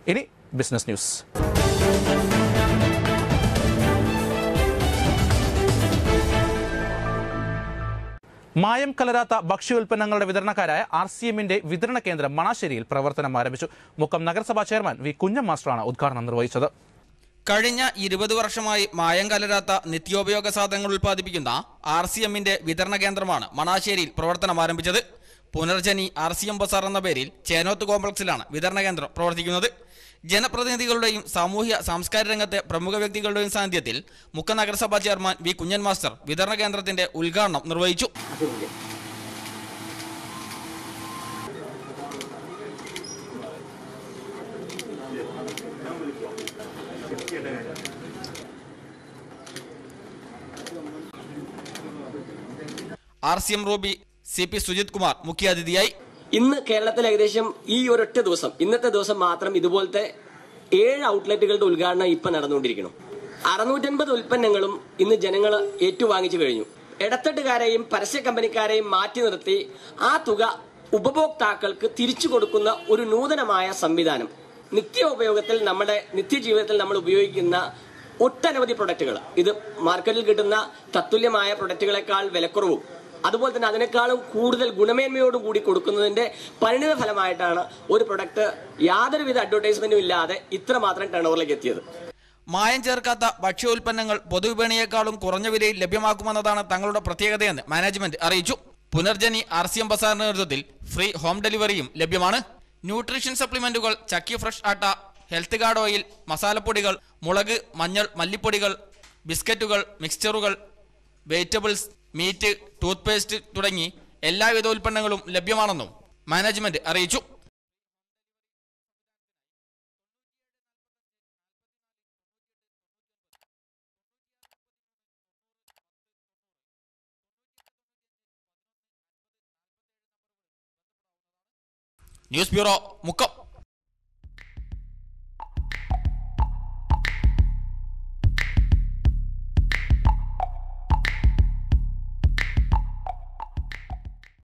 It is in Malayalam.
ഇനി ബിസിനസ് ന്യൂസ് മായം കലരാത്ത ഭക്ഷ്യോൽപ്പന്നങ്ങളുടെ വിതരണക്കാരായ ആർ സി എമ്മിന്റെ വിതരണ കേന്ദ്രം മണാശ്ശേരിയിൽ പ്രവർത്തനം ആരംഭിച്ചു മുക്കം നഗരസഭാ ചെയർമാൻ വി കുഞ്ഞം മാസ്റ്ററാണ് ഉദ്ഘാടനം നിർവഹിച്ചത് കഴിഞ്ഞ ഇരുപത് വർഷമായി മായം കലരാത്ത നിത്യോപയോഗ സാധനങ്ങൾ ഉൽപ്പാദിപ്പിക്കുന്ന ആർ സി എമ്മിന്റെ വിതരണ കേന്ദ്രമാണ് മണാശ്ശേരിയിൽ പ്രവർത്തനം ആരംഭിച്ചത് Punarjani R C M bazaar എന്ന പേരിൽ ചേനോത്ത് കോംപ്ലക്സിലാണ് വിതരണ കേന്ദ്രം പ്രവർത്തിക്കുന്നത് ജനപ്രതിനിധികളുടെയും സാമൂഹ്യ സാംസ്കാരിക രംഗത്തെ പ്രമുഖ വ്യക്തികളുടെയും സാന്നിധ്യത്തിൽ മുക്ക നഗരസഭാ ചെയർമാൻ വി കുഞ്ഞൻ മാസ്റ്റർ വിതരണ കേന്ദ്രത്തിന്റെ ഉദ്ഘാടനം നിർവഹിച്ചു R C M Ruby C P Sujith Kumar മുഖ്യാതിഥിയായി ഇന്ന് കേരളത്തിൽ ഏകദേശം ഈ ഒരൊറ്റ ദിവസം ഇന്നത്തെ ദിവസം മാത്രം ഇതുപോലത്തെ ഏഴ് ഔട്ട്ലെറ്റുകളുടെ ഉദ്ഘാടനം ഇപ്പൊ നടന്നുകൊണ്ടിരിക്കുന്നു അറുന്നൂറ്റൻപത് ഉൽപ്പന്നങ്ങളും ഇന്ന് ജനങ്ങൾ ഏറ്റുവാങ്ങിച്ചു കഴിഞ്ഞു ഇടത്തട്ടുകാരെയും പരസ്യ കമ്പനിക്കാരെയും മാറ്റി നിർത്തി ആ തുക ഉപഭോക്താക്കൾക്ക് തിരിച്ചു കൊടുക്കുന്ന ഒരു നൂതനമായ സംവിധാനം നിത്യോപയോഗത്തിൽ നമ്മുടെ നിത്യജീവിതത്തിൽ നമ്മൾ ഉപയോഗിക്കുന്ന ഒട്ടനവധി പ്രൊഡക്റ്റുകൾ ഇത് മാർക്കറ്റിൽ കിട്ടുന്ന തത്തുല്യമായ പ്രൊഡക്റ്റുകളെക്കാൾ വിലക്കുറവും അതുപോലെ തന്നെ അതിനേക്കാളും കൂടുതൽ ഗുണമേന്മയോടും കൂടി കൊടുക്കുന്നതിന്റെ പരിണിത ഫലമായിട്ടാണ് ഒരു പ്രൊഡക്റ്റ് യാതൊരുവിധ അഡ്വർടൈസ്മെന്റും ഇല്ലാതെ ഇത്രമാത്രം ടേൺ ഓവറിലേക്ക് എത്തിയത് മായം ചേർക്കാത്ത ഭക്ഷ്യോൽപ്പന്നങ്ങൾ പൊതുവിപണിയേക്കാളും കുറഞ്ഞ വിലയിൽ ലഭ്യമാക്കുമെന്നതാണ് തങ്ങളുടെ പ്രത്യേകതയെന്ന് മാനേജ്മെന്റ് അറിയിച്ചു പുനർജനി ആർ സി എം ബസാറിന്റെ നേതൃത്വത്തിൽ ഫ്രീ ഹോം ഡെലിവറിയും ലഭ്യമാണ് ന്യൂട്രീഷൻ സപ്ലിമെന്റുകൾ chakki fresh atta health card oil മസാലപ്പൊടികൾ മുളക് മഞ്ഞൾ മല്ലിപ്പൊടികൾ ബിസ്ക്കറ്റുകൾ മിക്സ്ചറുകൾ വെജിറ്റബിൾസ് മീറ്റ് ടൂത്ത് പേസ്റ്റ് തുടങ്ങി എല്ലാവിധ ഉൽപ്പന്നങ്ങളും ലഭ്യമാണെന്നും മാനേജ്മെന്റ് അറിയിച്ചു ന്യൂസ് ബ്യൂറോ മുക്കം